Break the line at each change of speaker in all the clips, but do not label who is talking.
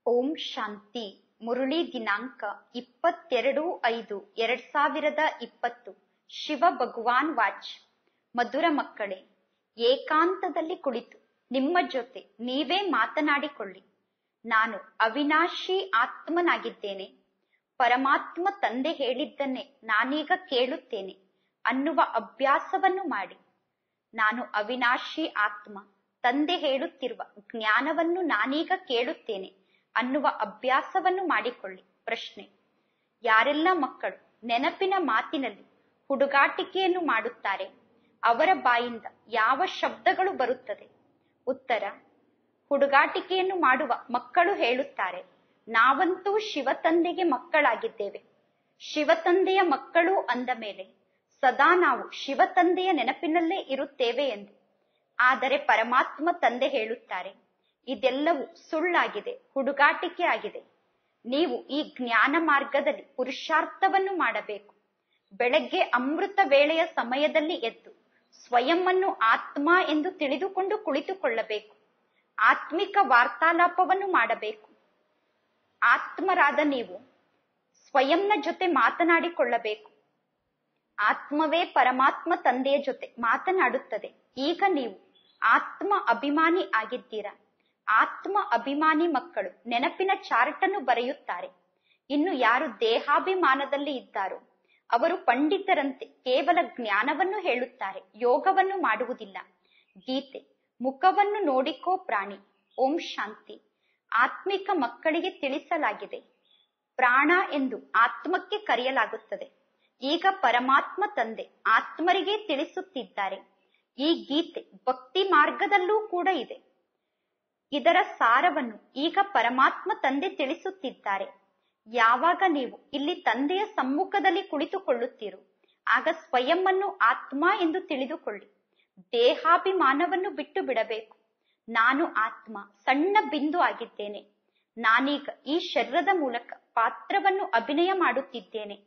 ಓಂ ಶಾಂತಿ ಮುರುಳಿ ದಿನಾಂಕ ಇಪ್ಪತ್ತೆರಡು ಐದು ಎರಡ್ ಸಾವಿರದ ಇಪ್ಪತ್ತು ಶಿವ ಭಗವಾನ್ ವಾಚ್ ಮಧುರ ಮಕ್ಕಳೇ ಏಕಾಂತದಲ್ಲಿ ಕುಳಿತು ನಿಮ್ಮ ಜೊತೆ ನೀವೇ ಮಾತನಾಡಿಕೊಳ್ಳಿ ನಾನು ಅವಿನಾಶಿ ಆತ್ಮನಾಗಿದ್ದೇನೆ ಪರಮಾತ್ಮ ತಂದೆ ಹೇಳಿದ್ದನ್ನೇ ನಾನೀಗ ಕೇಳುತ್ತೇನೆ ಅನ್ನುವ ಅಭ್ಯಾಸವನ್ನು ಮಾಡಿ ನಾನು ಅವಿನಾಶಿ ಆತ್ಮ ತಂದೆ ಹೇಳುತ್ತಿರುವ ಜ್ಞಾನವನ್ನು ನಾನೀಗ ಕೇಳುತ್ತೇನೆ ಅನ್ನುವ ಅಭ್ಯಾಸವನ್ನು ಮಾಡಿಕೊಳ್ಳಿ ಪ್ರಶ್ನೆ ಯಾರೆಲ್ಲ ಮಕ್ಕಳು ನೆನಪಿನ ಮಾತಿನಲ್ಲಿ ಹುಡುಗಾಟಿಕೆಯನ್ನು ಮಾಡುತ್ತಾರೆ ಅವರ ಬಾಯಿಂದ ಯಾವ ಶಬ್ದಗಳು ಬರುತ್ತದೆ ಉತ್ತರ ಹುಡುಗಾಟಿಕೆಯನ್ನು ಮಾಡುವ ಮಕ್ಕಳು ಹೇಳುತ್ತಾರೆ ನಾವಂತೂ ಶಿವತಂದೆಗೆ ಮಕ್ಕಳಾಗಿದ್ದೇವೆ ಶಿವತಂದೆಯ ಮಕ್ಕಳು ಅಂದ ಮೇಲೆ ಸದಾ ನಾವು ಶಿವತಂದೆಯ ನೆನಪಿನಲ್ಲೇ ಇರುತ್ತೇವೆ ಎಂದು ಆದರೆ ಪರಮಾತ್ಮ ತಂದೆ ಹೇಳುತ್ತಾರೆ ಇದೆಲ್ಲವೂ ಸುಳ್ಳಾಗಿದೆ ಹುಡುಗಾಟಿಕೆ ಆಗಿದೆ ನೀವು ಈ ಜ್ಞಾನ ಮಾರ್ಗದಲ್ಲಿ ಪುರುಷಾರ್ಥವನ್ನು ಮಾಡಬೇಕು ಬೆಳಗ್ಗೆ ಅಮೃತ ವೇಳೆಯ ಸಮಯದಲ್ಲಿ ಎದ್ದು ಸ್ವಯಂವನ್ನು ಆತ್ಮ ಎಂದು ತಿಳಿದುಕೊಂಡು ಕುಳಿತುಕೊಳ್ಳಬೇಕು ಆತ್ಮಿಕ ವಾರ್ತಾಲಾಪವನ್ನು ಮಾಡಬೇಕು ಆತ್ಮರಾದ ನೀವು ಸ್ವಯಂನ ಜೊತೆ ಮಾತನಾಡಿಕೊಳ್ಳಬೇಕು ಆತ್ಮವೇ ಪರಮಾತ್ಮ ತಂದೆಯ ಜೊತೆ ಮಾತನಾಡುತ್ತದೆ ಈಗ ನೀವು ಆತ್ಮ ಅಭಿಮಾನಿ ಆಗಿದ್ದೀರಾ ಆತ್ಮ ಅಭಿಮಾನಿ ಮಕ್ಕಳು ನೆನಪಿನ ಚಾರ್ಟ್ ಅನ್ನು ಬರೆಯುತ್ತಾರೆ ಇನ್ನು ಯಾರು ದೇಹಾಭಿಮಾನದಲ್ಲಿ ಇದ್ದಾರೋ ಅವರು ಪಂಡಿತರಂತೆ ಕೇವಲ ಜ್ಞಾನವನ್ನು ಹೇಳುತ್ತಾರೆ ಯೋಗವನ್ನು ಮಾಡುವುದಿಲ್ಲ ಗೀತೆ ಮುಖವನ್ನು ನೋಡಿಕೋ ಪ್ರಾಣಿ ಓಂ ಶಾಂತಿ ಆತ್ಮಿಕ ಮಕ್ಕಳಿಗೆ ತಿಳಿಸಲಾಗಿದೆ ಪ್ರಾಣ ಎಂದು ಆತ್ಮಕ್ಕೆ ಕರೆಯಲಾಗುತ್ತದೆ ಈಗ ಪರಮಾತ್ಮ ತಂದೆ ಆತ್ಮರಿಗೆ ತಿಳಿಸುತ್ತಿದ್ದಾರೆ ಈ ಗೀತೆ ಭಕ್ತಿ ಮಾರ್ಗದಲ್ಲೂ ಕೂಡ ಇದೆ ಇದರ ಸಾರವನ್ನು ಈಗ ಪರಮಾತ್ಮ ತಂದೆ ತಿಳಿಸುತ್ತಿದ್ದಾರೆ ಯಾವಾಗ ನೀವು ಇಲ್ಲಿ ತಂದೆಯ ಸಮ್ಮುಖದಲ್ಲಿ ಕುಳಿತುಕೊಳ್ಳುತ್ತೀರೋ ಆಗ ಸ್ವಯಂವನ್ನು ಆತ್ಮ ಎಂದು ತಿಳಿದುಕೊಳ್ಳಿ ದೇಹಾಭಿಮಾನವನ್ನು ಬಿಟ್ಟು ಬಿಡಬೇಕು ನಾನು ಆತ್ಮ ಸಣ್ಣ ಬಿಂದು ಆಗಿದ್ದೇನೆ ನಾನೀಗ ಈ ಶರೀರದ ಮೂಲಕ ಪಾತ್ರವನ್ನು ಅಭಿನಯ ಮಾಡುತ್ತಿದ್ದೇನೆ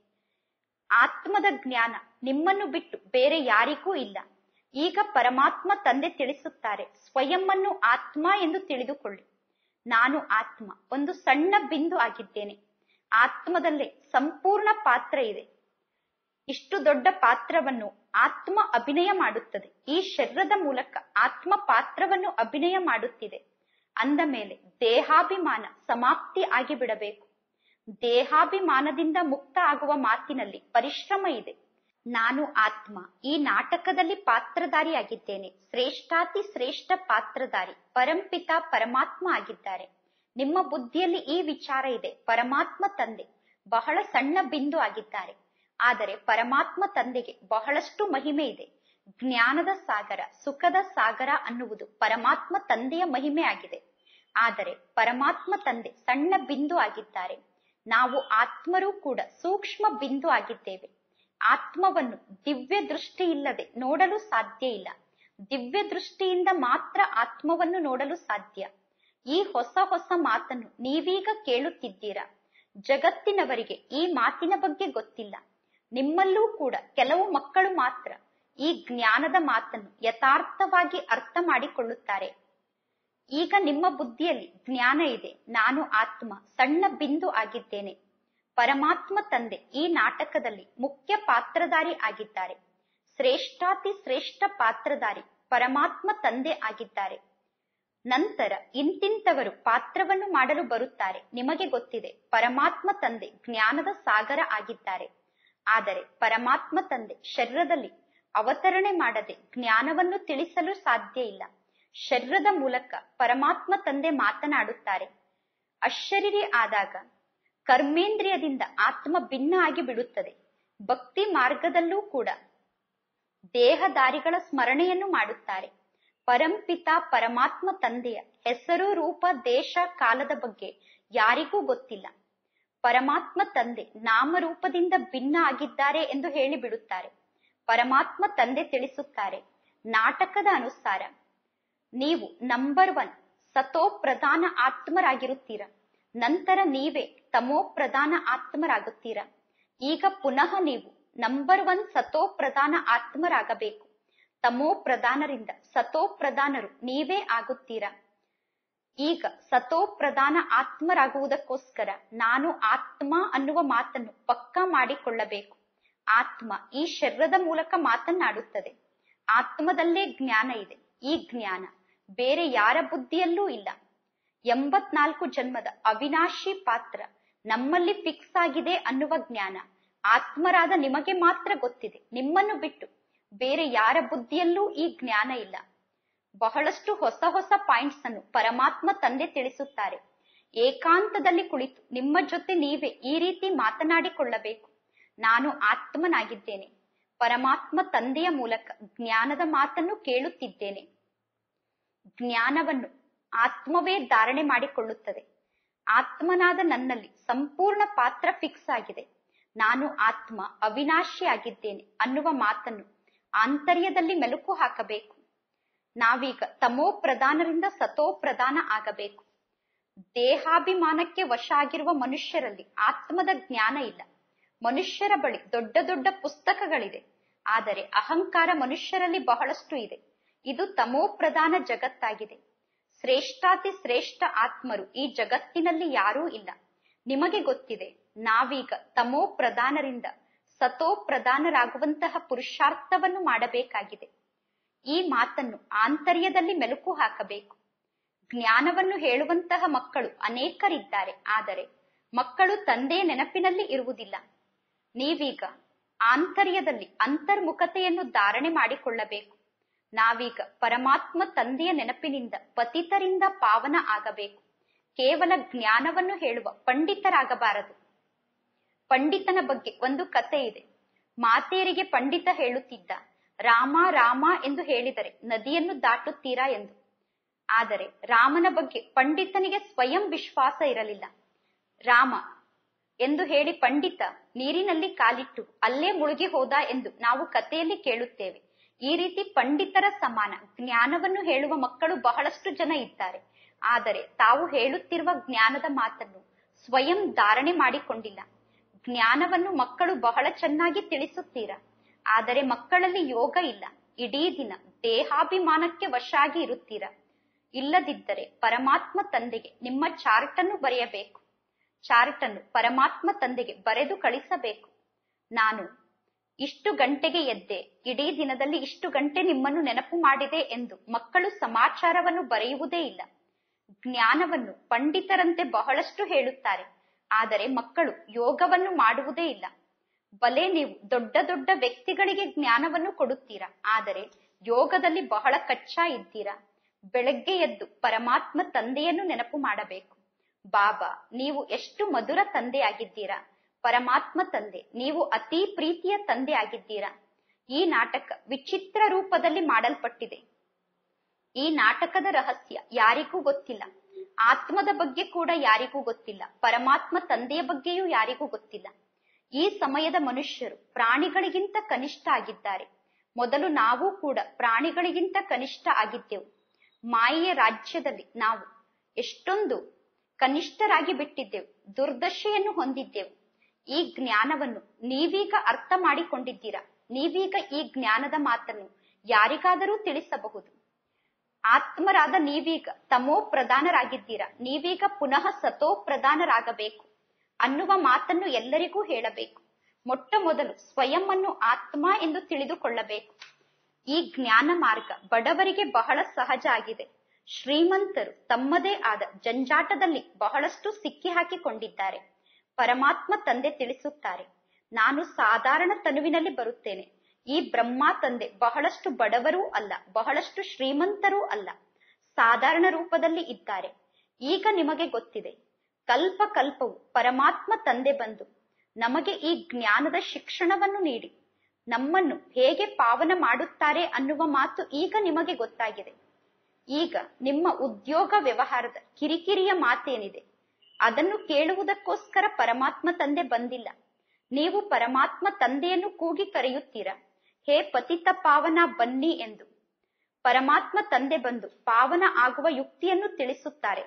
ಆತ್ಮದ ಜ್ಞಾನ ನಿಮ್ಮನ್ನು ಬಿಟ್ಟು ಬೇರೆ ಯಾರಿಗೂ ಇಲ್ಲ ಈಗ ಪರಮಾತ್ಮ ತಂದೆ ತಿಳಿಸುತ್ತಾರೆ ಸ್ವಯಂವನ್ನು ಆತ್ಮ ಎಂದು ತಿಳಿದುಕೊಳ್ಳಿ ನಾನು ಆತ್ಮ ಒಂದು ಸಣ್ಣ ಬಿಂದು ಆಗಿದ್ದೇನೆ ಆತ್ಮದಲ್ಲೇ ಸಂಪೂರ್ಣ ಪಾತ್ರ ಇದೆ ಇಷ್ಟು ದೊಡ್ಡ ಪಾತ್ರವನ್ನು ಆತ್ಮ ಅಭಿನಯ ಮಾಡುತ್ತದೆ ಈ ಶರೀರದ ಮೂಲಕ ಆತ್ಮ ಪಾತ್ರವನ್ನು ಅಭಿನಯ ಮಾಡುತ್ತಿದೆ ಅಂದ ಮೇಲೆ ದೇಹಾಭಿಮಾನ ಸಮಾಪ್ತಿ ಆಗಿಬಿಡಬೇಕು ದೇಹಾಭಿಮಾನದಿಂದ ಮುಕ್ತ ಆಗುವ ಮಾತಿನಲ್ಲಿ ಪರಿಶ್ರಮ ಇದೆ ನಾನು ಆತ್ಮ ಈ ನಾಟಕದಲ್ಲಿ ಪಾತ್ರಧಾರಿಯಾಗಿದ್ದೇನೆ ಶ್ರೇಷ್ಠಾತಿ ಶ್ರೇಷ್ಠ ಪಾತ್ರಧಾರಿ ಪರಂಪಿತ ಪರಮಾತ್ಮ ಆಗಿದ್ದಾರೆ ನಿಮ್ಮ ಬುದ್ಧಿಯಲ್ಲಿ ಈ ವಿಚಾರ ಇದೆ ಪರಮಾತ್ಮ ತಂದೆ ಬಹಳ ಸಣ್ಣ ಬಿಂದು ಆಗಿದ್ದಾರೆ ಆದರೆ ಪರಮಾತ್ಮ ತಂದೆಗೆ ಬಹಳಷ್ಟು ಮಹಿಮೆ ಇದೆ ಜ್ಞಾನದ ಸಾಗರ ಸುಖದ ಸಾಗರ ಅನ್ನುವುದು ಪರಮಾತ್ಮ ತಂದೆಯ ಮಹಿಮೆ ಆಗಿದೆ ಆದರೆ ಪರಮಾತ್ಮ ತಂದೆ ಸಣ್ಣ ಬಿಂದು ಆಗಿದ್ದಾರೆ ನಾವು ಆತ್ಮರೂ ಕೂಡ ಸೂಕ್ಷ್ಮ ಬಿಂದು ಆಗಿದ್ದೇವೆ ಆತ್ಮವನ್ನು ದಿವ್ಯ ದೃಷ್ಟಿ ಇಲ್ಲದೆ ನೋಡಲು ಸಾಧ್ಯ ಇಲ್ಲ ದಿವ್ಯ ದೃಷ್ಟಿಯಿಂದ ಮಾತ್ರ ಆತ್ಮವನ್ನು ನೋಡಲು ಸಾಧ್ಯ ಈ ಹೊಸ ಹೊಸ ಮಾತನ್ನು ನೀವೀಗ ಕೇಳುತ್ತಿದ್ದೀರಾ ಜಗತ್ತಿನವರಿಗೆ ಈ ಮಾತಿನ ಬಗ್ಗೆ ಗೊತ್ತಿಲ್ಲ ನಿಮ್ಮಲ್ಲೂ ಕೂಡ ಕೆಲವು ಮಕ್ಕಳು ಮಾತ್ರ ಈ ಜ್ಞಾನದ ಮಾತನ್ನು ಯಥಾರ್ಥವಾಗಿ ಅರ್ಥ ಮಾಡಿಕೊಳ್ಳುತ್ತಾರೆ ಈಗ ನಿಮ್ಮ ಬುದ್ಧಿಯಲ್ಲಿ ಜ್ಞಾನ ಇದೆ ನಾನು ಆತ್ಮ ಸಣ್ಣ ಬಿಂದು ಆಗಿದ್ದೇನೆ ಪರಮಾತ್ಮ ತಂದೆ ಈ ನಾಟಕದಲ್ಲಿ ಮುಖ್ಯ ಪಾತ್ರಧಾರಿ ಆಗಿದ್ದಾರೆ ಶ್ರೇಷ್ಠಾತಿ ಶ್ರೇಷ್ಠ ಪಾತ್ರಧಾರಿ ಪರಮಾತ್ಮ ತಂದೆ ಆಗಿದ್ದಾರೆ ನಂತರ ಇಂತಿಂತವರು ಪಾತ್ರವನ್ನು ಮಾಡಲು ಬರುತ್ತಾರೆ ನಿಮಗೆ ಗೊತ್ತಿದೆ ಪರಮಾತ್ಮ ತಂದೆ ಜ್ಞಾನದ ಸಾಗರ ಆಗಿದ್ದಾರೆ ಆದರೆ ಪರಮಾತ್ಮ ತಂದೆ ಶರೀರದಲ್ಲಿ ಅವತರಣೆ ಮಾಡದೆ ಜ್ಞಾನವನ್ನು ತಿಳಿಸಲು ಸಾಧ್ಯ ಇಲ್ಲ ಶರೀರದ ಮೂಲಕ ಪರಮಾತ್ಮ ತಂದೆ ಮಾತನಾಡುತ್ತಾರೆ ಅಶರೀರಿ ಆದಾಗ ಕರ್ಮೇಂದ್ರಿಯದಿಂದ ಆತ್ಮ ಭಿನ್ನ ಆಗಿ ಬಿಡುತ್ತದೆ ಭಕ್ತಿ ಮಾರ್ಗದಲ್ಲೂ ಕೂಡ ದೇಹದಾರಿಗಳ ಸ್ಮರಣೆಯನ್ನು ಮಾಡುತ್ತಾರೆ ಪರಂಪಿತ ಪರಮಾತ್ಮ ತಂದೆಯ ಹೆಸರು ರೂಪ ದೇಶ ಕಾಲದ ಬಗ್ಗೆ ಯಾರಿಗೂ ಗೊತ್ತಿಲ್ಲ ಪರಮಾತ್ಮ ತಂದೆ ನಾಮರೂಪದಿಂದ ಭಿನ್ನ ಆಗಿದ್ದಾರೆ ಎಂದು ಹೇಳಿಬಿಡುತ್ತಾರೆ ಪರಮಾತ್ಮ ತಂದೆ ತಿಳಿಸುತ್ತಾರೆ ನಾಟಕದ ಅನುಸಾರ ನೀವು ನಂಬರ್ ಒನ್ ಸತೋ ಪ್ರಧಾನ ಆತ್ಮರಾಗಿರುತ್ತೀರ ನಂತರ ನೀವೇ ತಮೋ ಪ್ರಧಾನ ಆತ್ಮರಾಗುತ್ತೀರಾ ಈಗ ಪುನಃ ನೀವು ನಂಬರ್ ಒನ್ ಸತೋ ಪ್ರಧಾನ ಆತ್ಮರಾಗಬೇಕು ತಮೋ ಪ್ರಧಾನರಿಂದ ಸತೋ ಪ್ರಧಾನರು ನೀವೇ ಆಗುತ್ತೀರಾ ಈಗ ಸತೋ ಪ್ರಧಾನ ಆತ್ಮರಾಗುವುದಕ್ಕೋಸ್ಕರ ನಾನು ಆತ್ಮ ಅನ್ನುವ ಮಾತನ್ನು ಪಕ್ಕಾ ಮಾಡಿಕೊಳ್ಳಬೇಕು ಆತ್ಮ ಈ ಶರೀರದ ಮೂಲಕ ಮಾತನಾಡುತ್ತದೆ ಆತ್ಮದಲ್ಲೇ ಜ್ಞಾನ ಇದೆ ಈ ಜ್ಞಾನ ಬೇರೆ ಯಾರ ಬುದ್ಧಿಯಲ್ಲೂ ಇಲ್ಲ ಎಂಬತ್ನಾಲ್ಕು ಜನ್ಮದ ಅವಿನಾಶಿ ಪಾತ್ರ ನಮ್ಮಲ್ಲಿ ಫಿಕ್ಸ್ ಆಗಿದೆ ಅನ್ನುವ ಜ್ಞಾನ ಆತ್ಮರಾದ ನಿಮಗೆ ಮಾತ್ರ ಗೊತ್ತಿದೆ ನಿಮ್ಮನ್ನು ಬಿಟ್ಟು ಬೇರೆ ಯಾರ ಬುದ್ಧಿಯಲ್ಲೂ ಈ ಜ್ಞಾನ ಇಲ್ಲ ಬಹಳಷ್ಟು ಹೊಸ ಹೊಸ ಪಾಯಿಂಟ್ಸ್ ಅನ್ನು ಪರಮಾತ್ಮ ತಂದೆ ತಿಳಿಸುತ್ತಾರೆ ಏಕಾಂತದಲ್ಲಿ ಕುಳಿತು ನಿಮ್ಮ ಜೊತೆ ನೀವೇ ಈ ರೀತಿ ಮಾತನಾಡಿಕೊಳ್ಳಬೇಕು ನಾನು ಆತ್ಮನಾಗಿದ್ದೇನೆ ಪರಮಾತ್ಮ ತಂದೆಯ ಮೂಲಕ ಜ್ಞಾನದ ಮಾತನ್ನು ಕೇಳುತ್ತಿದ್ದೇನೆ ಜ್ಞಾನವನ್ನು ಆತ್ಮವೇ ಧಾರಣೆ ಮಾಡಿಕೊಳ್ಳುತ್ತದೆ ಆತ್ಮನಾದ ನನ್ನಲ್ಲಿ ಸಂಪೂರ್ಣ ಪಾತ್ರ ಫಿಕ್ಸ್ ಆಗಿದೆ ನಾನು ಆತ್ಮ ಅವಿನಾಶಿಯಾಗಿದ್ದೇನೆ ಅನ್ನುವ ಮಾತನ್ನು ಆಂತರ್ಯದಲ್ಲಿ ಮೆಲುಕು ಹಾಕಬೇಕು ನಾವೀಗ ತಮೋ ಪ್ರಧಾನರಿಂದ ಸತೋ ಪ್ರಧಾನ ಆಗಬೇಕು ದೇಹಾಭಿಮಾನಕ್ಕೆ ವಶ ಆಗಿರುವ ಮನುಷ್ಯರಲ್ಲಿ ಆತ್ಮದ ಜ್ಞಾನ ಇಲ್ಲ ಮನುಷ್ಯರ ಬಳಿ ದೊಡ್ಡ ದೊಡ್ಡ ಪುಸ್ತಕಗಳಿದೆ ಆದರೆ ಅಹಂಕಾರ ಮನುಷ್ಯರಲ್ಲಿ ಬಹಳಷ್ಟು ಇದೆ ಇದು ತಮೋ ಪ್ರಧಾನ ಜಗತ್ತಾಗಿದೆ ಶ್ರೇಷ್ಠಾತಿ ಶ್ರೇಷ್ಠ ಆತ್ಮರು ಈ ಜಗತ್ತಿನಲ್ಲಿ ಯಾರೂ ಇಲ್ಲ ನಿಮಗೆ ಗೊತ್ತಿದೆ ನಾವೀಗ ತಮೋ ಪ್ರಧಾನರಿಂದ ಸತೋ ಪ್ರಧಾನರಾಗುವಂತಹ ಪುರುಷಾರ್ಥವನ್ನು ಮಾಡಬೇಕಾಗಿದೆ ಈ ಮಾತನ್ನು ಆಂತರ್ಯದಲ್ಲಿ ಮೆಲುಕು ಹಾಕಬೇಕು ಜ್ಞಾನವನ್ನು ಹೇಳುವಂತಹ ಮಕ್ಕಳು ಅನೇಕರಿದ್ದಾರೆ ಆದರೆ ಮಕ್ಕಳು ತಂದೆಯ ನೆನಪಿನಲ್ಲಿ ಇರುವುದಿಲ್ಲ ನೀವೀಗ ಆಂತರ್ಯದಲ್ಲಿ ಅಂತರ್ಮುಖತೆಯನ್ನು ಧಾರಣೆ ಮಾಡಿಕೊಳ್ಳಬೇಕು ನಾವೀಗ ಪರಮಾತ್ಮ ತಂದೆಯ ನೆನಪಿನಿಂದ ಪತಿತರಿಂದ ಪಾವನ ಆಗಬೇಕು ಕೇವಲ ಜ್ಞಾನವನ್ನು ಹೇಳುವ ಪಂಡಿತರಾಗಬಾರದು ಪಂಡಿತನ ಬಗ್ಗೆ ಒಂದು ಕತೆ ಇದೆ ಮಾತೆಯರಿಗೆ ಪಂಡಿತ ಹೇಳುತ್ತಿದ್ದ ರಾಮ ರಾಮ ಎಂದು ಹೇಳಿದರೆ ನದಿಯನ್ನು ದಾಟುತ್ತೀರಾ ಎಂದು ಆದರೆ ರಾಮನ ಬಗ್ಗೆ ಪಂಡಿತನಿಗೆ ಸ್ವಯಂ ವಿಶ್ವಾಸ ಇರಲಿಲ್ಲ ರಾಮ ಎಂದು ಹೇಳಿ ಪಂಡಿತ ನೀರಿನಲ್ಲಿ ಕಾಲಿಟ್ಟು ಅಲ್ಲೇ ಮುಳುಗಿ ಹೋದ ಎಂದು ನಾವು ಕಥೆಯಲ್ಲಿ ಕೇಳುತ್ತೇವೆ ಈ ರೀತಿ ಪಂಡಿತರ ಸಮಾನ ಜ್ಞಾನವನ್ನು ಹೇಳುವ ಮಕ್ಕಳು ಬಹಳಷ್ಟು ಜನ ಇದ್ದಾರೆ ಆದರೆ ತಾವು ಹೇಳುತ್ತಿರುವ ಜ್ಞಾನದ ಮಾತನ್ನು ಸ್ವಯಂ ಧಾರಣೆ ಮಾಡಿಕೊಂಡಿಲ್ಲ ಜ್ಞಾನವನ್ನು ಮಕ್ಕಳು ಬಹಳ ಚೆನ್ನಾಗಿ ತಿಳಿಸುತ್ತೀರಾ ಆದರೆ ಮಕ್ಕಳಲ್ಲಿ ಯೋಗ ಇಲ್ಲ ಇಡೀ ದಿನ ದೇಹಾಭಿಮಾನಕ್ಕೆ ವಶ ಆಗಿ ಇರುತ್ತೀರಾ ಇಲ್ಲದಿದ್ದರೆ ಪರಮಾತ್ಮ ತಂದೆಗೆ ನಿಮ್ಮ ಚಾರ್ಟ್ ಅನ್ನು ಬರೆಯಬೇಕು ಚಾರ್ಟ್ ಅನ್ನು ಪರಮಾತ್ಮ ತಂದೆಗೆ ಬರೆದು ಕಳಿಸಬೇಕು ನಾನು ಇಷ್ಟು ಗಂಟೆಗೆ ಎದ್ದೆ ಇಡೀ ದಿನದಲ್ಲಿ ಇಷ್ಟು ಗಂಟೆ ನಿಮ್ಮನ್ನು ನೆನಪು ಮಾಡಿದೆ ಎಂದು ಮಕ್ಕಳು ಸಮಾಚಾರವನ್ನು ಬರೆಯುವುದೇ ಇಲ್ಲ ಜ್ಞಾನವನ್ನು ಪಂಡಿತರಂತೆ ಬಹಳಷ್ಟು ಹೇಳುತ್ತಾರೆ ಆದರೆ ಮಕ್ಕಳು ಯೋಗವನ್ನು ಮಾಡುವುದೇ ಇಲ್ಲ ಬಲೆ ನೀವು ದೊಡ್ಡ ದೊಡ್ಡ ವ್ಯಕ್ತಿಗಳಿಗೆ ಜ್ಞಾನವನ್ನು ಕೊಡುತ್ತೀರಾ ಆದರೆ ಯೋಗದಲ್ಲಿ ಬಹಳ ಕಚ್ಚಾ ಇದ್ದೀರಾ ಬೆಳಗ್ಗೆ ಎದ್ದು ಪರಮಾತ್ಮ ತಂದೆಯನ್ನು ನೆನಪು ಮಾಡಬೇಕು ಬಾಬಾ ನೀವು ಎಷ್ಟು ಮಧುರ ತಂದೆ ಆಗಿದ್ದೀರಾ ಪರಮಾತ್ಮ ತಂದೆ ನೀವು ಅತಿ ಪ್ರೀತಿಯ ತಂದೆ ಆಗಿದ್ದೀರಾ ಈ ನಾಟಕ ವಿಚಿತ್ರ ರೂಪದಲ್ಲಿ ಮಾಡಲ್ಪಟ್ಟಿದೆ ಈ ನಾಟಕದ ರಹಸ್ಯ ಯಾರಿಗೂ ಗೊತ್ತಿಲ್ಲ ಆತ್ಮದ ಬಗ್ಗೆ ಕೂಡ ಯಾರಿಗೂ ಗೊತ್ತಿಲ್ಲ ಪರಮಾತ್ಮ ತಂದೆಯ ಬಗ್ಗೆಯೂ ಯಾರಿಗೂ ಗೊತ್ತಿಲ್ಲ ಈ ಸಮಯದ ಮನುಷ್ಯರು ಪ್ರಾಣಿಗಳಿಗಿಂತ ಕನಿಷ್ಠ ಆಗಿದ್ದಾರೆ ಮೊದಲು ನಾವು ಕೂಡ ಪ್ರಾಣಿಗಳಿಗಿಂತ ಕನಿಷ್ಠ ಆಗಿದ್ದೆವು ಮಾಯೆಯ ರಾಜ್ಯದಲ್ಲಿ ನಾವು ಎಷ್ಟೊಂದು ಕನಿಷ್ಠರಾಗಿ ಬಿಟ್ಟಿದ್ದೆವು ದುರ್ದಶೆಯನ್ನು ಹೊಂದಿದ್ದೆವು ಈ ಜ್ಞಾನವನ್ನು ನೀವೀಗ ಅರ್ಥ ಮಾಡಿಕೊಂಡಿದ್ದೀರಾ ನೀವೀಗ ಈ ಜ್ಞಾನದ ಮಾತನ್ನು ಯಾರಿಗಾದರೂ ತಿಳಿಸಬಹುದು ಆತ್ಮರಾದ ನೀವೀಗ ತಮೋ ಪ್ರಧಾನರಾಗಿದ್ದೀರಾ ನೀವೀಗ ಪುನಃ ಸತೋ ಪ್ರಧಾನರಾಗಬೇಕು ಅನ್ನುವ ಮಾತನ್ನು ಎಲ್ಲರಿಗೂ ಹೇಳಬೇಕು ಮೊಟ್ಟ ಮೊದಲು ಸ್ವಯಂ ಅನ್ನು ಆತ್ಮ ಎಂದು ತಿಳಿದುಕೊಳ್ಳಬೇಕು ಈ ಜ್ಞಾನ ಮಾರ್ಗ ಬಡವರಿಗೆ ಬಹಳ ಸಹಜ ಆಗಿದೆ ಶ್ರೀಮಂತರು ತಮ್ಮದೇ ಆದ ಜಂಜಾಟದಲ್ಲಿ ಬಹಳಷ್ಟು ಸಿಕ್ಕಿ ಹಾಕಿಕೊಂಡಿದ್ದಾರೆ ಪರಮಾತ್ಮ ತಂದೆ ತಿಳಿಸುತ್ತಾರೆ ನಾನು ಸಾಧಾರಣ ತನುವಿನಲ್ಲಿ ಬರುತ್ತೇನೆ ಈ ಬ್ರಹ್ಮ ತಂದೆ ಬಹಳಷ್ಟು ಬಡವರೂ ಅಲ್ಲ ಬಹಳಷ್ಟು ಶ್ರೀಮಂತರೂ ಅಲ್ಲ ಸಾಧಾರಣ ರೂಪದಲ್ಲಿ ಇದ್ದಾರೆ ಈಗ ನಿಮಗೆ ಗೊತ್ತಿದೆ ಕಲ್ಪ ಕಲ್ಪವು ಪರಮಾತ್ಮ ತಂದೆ ಬಂದು ನಮಗೆ ಈ ಜ್ಞಾನದ ಶಿಕ್ಷಣವನ್ನು ನೀಡಿ ನಮ್ಮನ್ನು ಹೇಗೆ ಪಾವನ ಮಾಡುತ್ತಾರೆ ಅನ್ನುವ ಮಾತು ಈಗ ನಿಮಗೆ ಗೊತ್ತಾಗಿದೆ ಈಗ ನಿಮ್ಮ ಉದ್ಯೋಗ ವ್ಯವಹಾರದ ಕಿರಿಕಿರಿಯ ಮಾತೇನಿದೆ ಅದನ್ನು ಕೇಳುವುದಕ್ಕೋಸ್ಕರ ಪರಮಾತ್ಮ ತಂದೆ ಬಂದಿಲ್ಲ ನೀವು ಪರಮಾತ್ಮ ತಂದೆಯನ್ನು ಕೂಗಿ ಕರೆಯುತ್ತೀರಾ ಹೇ ಪತಿತ ಪಾವನ ಬನ್ನಿ ಎಂದು ಪರಮಾತ್ಮ ತಂದೆ ಬಂದು ಪಾವನ ಆಗುವ ಯುಕ್ತಿಯನ್ನು ತಿಳಿಸುತ್ತಾರೆ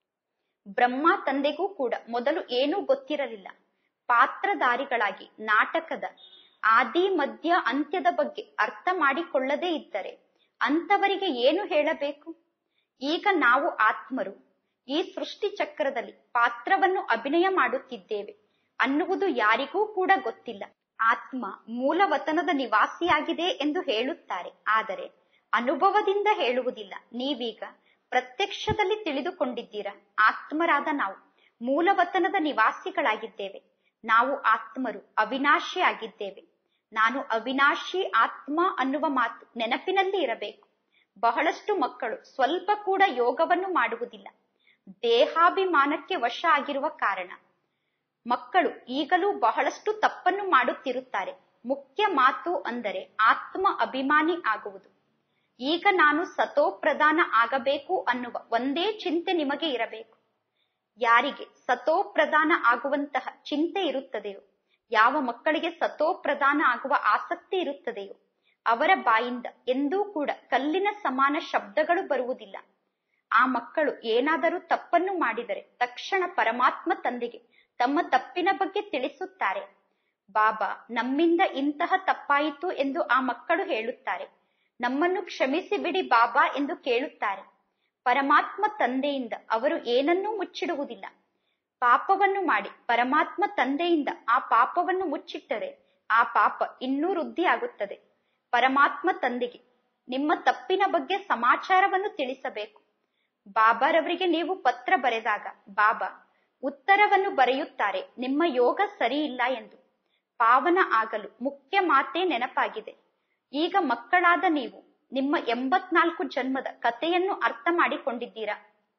ಬ್ರಹ್ಮ ತಂದೆಗೂ ಕೂಡ ಮೊದಲು ಏನೂ ಗೊತ್ತಿರಲಿಲ್ಲ ಪಾತ್ರಧಾರಿಗಳಾಗಿ ನಾಟಕದ ಆದಿ ಮಧ್ಯ ಅಂತ್ಯದ ಬಗ್ಗೆ ಅರ್ಥ ಮಾಡಿಕೊಳ್ಳದೇ ಇದ್ದರೆ ಅಂತವರಿಗೆ ಏನು ಹೇಳಬೇಕು ಈಗ ನಾವು ಆತ್ಮರು ಈ ಸೃಷ್ಟಿ ಚಕ್ರದಲ್ಲಿ ಪಾತ್ರವನ್ನು ಅಭಿನಯ ಮಾಡುತ್ತಿದ್ದೇವೆ ಅನ್ನುವುದು ಯಾರಿಗೂ ಕೂಡ ಗೊತ್ತಿಲ್ಲ ಆತ್ಮ ಮೂಲವತನದ ನಿವಾಸಿಯಾಗಿದೆ ಎಂದು ಹೇಳುತ್ತಾರೆ ಆದರೆ ಅನುಭವದಿಂದ ಹೇಳುವುದಿಲ್ಲ ನೀವೀಗ ಪ್ರತ್ಯಕ್ಷದಲ್ಲಿ ತಿಳಿದುಕೊಂಡಿದ್ದೀರಾ ಆತ್ಮರಾದ ನಾವು ಮೂಲವತನದ ನಿವಾಸಿಗಳಾಗಿದ್ದೇವೆ ನಾವು ಆತ್ಮರು ಅವಿನಾಶಿ ಆಗಿದ್ದೇವೆ ನಾನು ಅವಿನಾಶಿ ಆತ್ಮ ಅನ್ನುವ ಮಾತು ನೆನಪಿನಲ್ಲಿ ಇರಬೇಕು ಬಹಳಷ್ಟು ಮಕ್ಕಳು ಸ್ವಲ್ಪ ಕೂಡ ಯೋಗವನ್ನು ಮಾಡುವುದಿಲ್ಲ ದೇಹಾಭಿಮಾನಕ್ಕೆ ವಶ ಆಗಿರುವ ಕಾರಣ ಮಕ್ಕಳು ಈಗಲೂ ಬಹಳಷ್ಟು ತಪ್ಪನ್ನು ಮಾಡುತ್ತಿರುತ್ತಾರೆ ಮುಖ್ಯ ಮಾತು ಅಂದರೆ ಆತ್ಮ ಅಭಿಮಾನಿ ಆಗುವುದು ಈಗ ನಾನು ಸತೋ ಪ್ರಧಾನ ಆಗಬೇಕು ಅನ್ನುವ ಒಂದೇ ಚಿಂತೆ ನಿಮಗೆ ಇರಬೇಕು ಯಾರಿಗೆ ಸತೋ ಪ್ರಧಾನ ಆಗುವಂತಹ ಚಿಂತೆ ಇರುತ್ತದೆಯೋ ಯಾವ ಮಕ್ಕಳಿಗೆ ಸತೋ ಪ್ರಧಾನ ಆಗುವ ಆಸಕ್ತಿ ಇರುತ್ತದೆಯೋ ಅವರ ಬಾಯಿಂದ ಎಂದೂ ಕೂಡ ಕಲ್ಲಿನ ಸಮಾನ ಶಬ್ದಗಳು ಬರುವುದಿಲ್ಲ ಆ ಮಕ್ಕಳು ಏನಾದರೂ ತಪ್ಪನ್ನು ಮಾಡಿದರೆ ತಕ್ಷಣ ಪರಮಾತ್ಮ ತಂದೆಗೆ ತಮ್ಮ ತಪ್ಪಿನ ಬಗ್ಗೆ ತಿಳಿಸುತ್ತಾರೆ ಬಾಬಾ ನಮ್ಮಿಂದ ಇಂತಹ ತಪ್ಪಾಯಿತು ಎಂದು ಆ ಮಕ್ಕಳು ಹೇಳುತ್ತಾರೆ ನಮ್ಮನ್ನು ಕ್ಷಮಿಸಿ ಬಿಡಿ ಬಾಬಾ ಎಂದು ಕೇಳುತ್ತಾರೆ ಪರಮಾತ್ಮ ತಂದೆಯಿಂದ ಅವರು ಏನನ್ನೂ ಮುಚ್ಚಿಡುವುದಿಲ್ಲ ಪಾಪವನ್ನು ಮಾಡಿ ಪರಮಾತ್ಮ ತಂದೆಯಿಂದ ಆ ಪಾಪವನ್ನು ಮುಚ್ಚಿಟ್ಟರೆ ಆ ಪಾಪ ಇನ್ನೂ ವೃದ್ಧಿ ಆಗುತ್ತದೆ ಪರಮಾತ್ಮ ತಂದೆಗೆ ನಿಮ್ಮ ತಪ್ಪಿನ ಬಗ್ಗೆ ಸಮಾಚಾರವನ್ನು ತಿಳಿಸಬೇಕು ಬಾಬಾರವರಿಗೆ ನೀವು ಪತ್ರ ಬರೆದಾಗ ಬಾಬಾ ಉತ್ತರವನ್ನು ಬರೆಯುತ್ತಾರೆ ನಿಮ್ಮ ಯೋಗ ಸರಿ ಇಲ್ಲ ಎಂದು ಪಾವನ ಆಗಲು ಮುಖ್ಯ ಮಾತೇ ನೆನಪಾಗಿದೆ ಈಗ ಮಕ್ಕಳಾದ ನೀವು ನಿಮ್ಮ ಎಂಬತ್ನಾಲ್ಕು ಜನ್ಮದ ಕಥೆಯನ್ನು ಅರ್ಥ ಮಾಡಿಕೊಂಡಿದ್ದೀರಾ